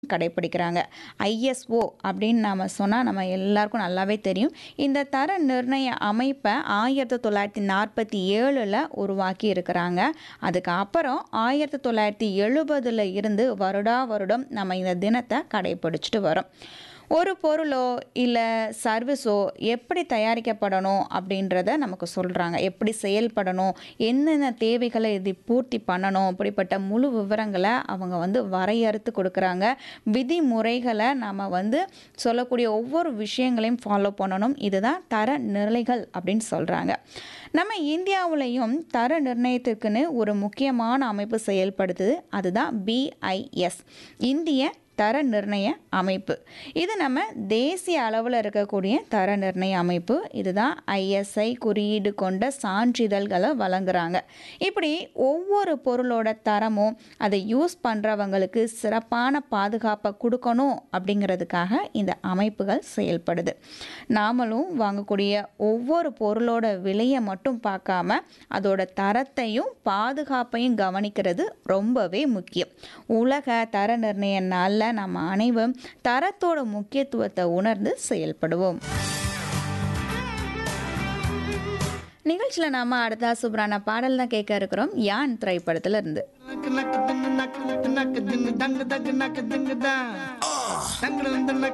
கடைப்பிடிக்கிறாங்க ISO அப்படின்னு நம்ம சொன்னால் நம்ம எல்லாருக்கும் நல்லாவே தெரியும் இந்த தர நிர்ணய அமைப்பை ஆயிரத்தி தொள்ளாயிரத்தி நாற்பத்தி ஏழில் உருவாக்கி இருக்கிறாங்க அதுக்கு அப்புறம் ஆயிரத்தி தொள்ளாயிரத்தி எழுபதில் இருந்து வருடா வருடம் நம்ம இந்த தினத்தை கடைப்பிடிச்சிட்டு வரோம் ஒரு பொருளோ இல்லை சர்வீஸோ எப்படி தயாரிக்கப்படணும் அப்படின்றத நமக்கு சொல்கிறாங்க எப்படி செயல்படணும் என்னென்ன தேவைகளை இது பூர்த்தி பண்ணணும் அப்படிப்பட்ட முழு விவரங்களை அவங்க வந்து வரையறுத்து கொடுக்குறாங்க விதிமுறைகளை நம்ம வந்து சொல்லக்கூடிய ஒவ்வொரு விஷயங்களையும் ஃபாலோ பண்ணணும் இதுதான் தர நிலைகள் அப்படின்னு சொல்கிறாங்க நம்ம இந்தியாவுலேயும் தர நிர்ணயத்திற்குன்னு ஒரு முக்கியமான அமைப்பு செயல்படுத்துது அதுதான் பிஐஎஸ் இந்திய தர நிர்ணய அமைப்பு இது நம்ம தேசிய அளவில் இருக்கக்கூடிய தர நிர்ணய அமைப்பு இதுதான் ஐஎஸ்ஐ குறியீடு கொண்ட சான்றிதழ்களை வழங்குறாங்க இப்படி ஒவ்வொரு பொருளோட தரமும் அதை யூஸ் பண்ணுறவங்களுக்கு சிறப்பான பாதுகாப்பை கொடுக்கணும் அப்படிங்கிறதுக்காக இந்த அமைப்புகள் செயல்படுது நாமளும் வாங்கக்கூடிய ஒவ்வொரு பொருளோட விலையை மட்டும் பார்க்காம அதோட தரத்தையும் பாதுகாப்பையும் கவனிக்கிறது ரொம்பவே முக்கியம் உலக தர நிர்ணய நாளில் நம்ம அனைவரும் தரத்தோட முக்கியத்துவத்தை உணர்ந்து செயல்படுவோம் நிகழ்ச்சியில் நாம அடுத்த சூப்பரான பாடல் தான் கேட்க இருக்கிறோம் யான் திரைப்படத்துல இருந்து நக்கு நக்கு தின்னு நக்கு நக்கு நக்கு தின்னு டங்கு தக்கு நக்கு திங்கு தான் டங்கு வந்து நக்கு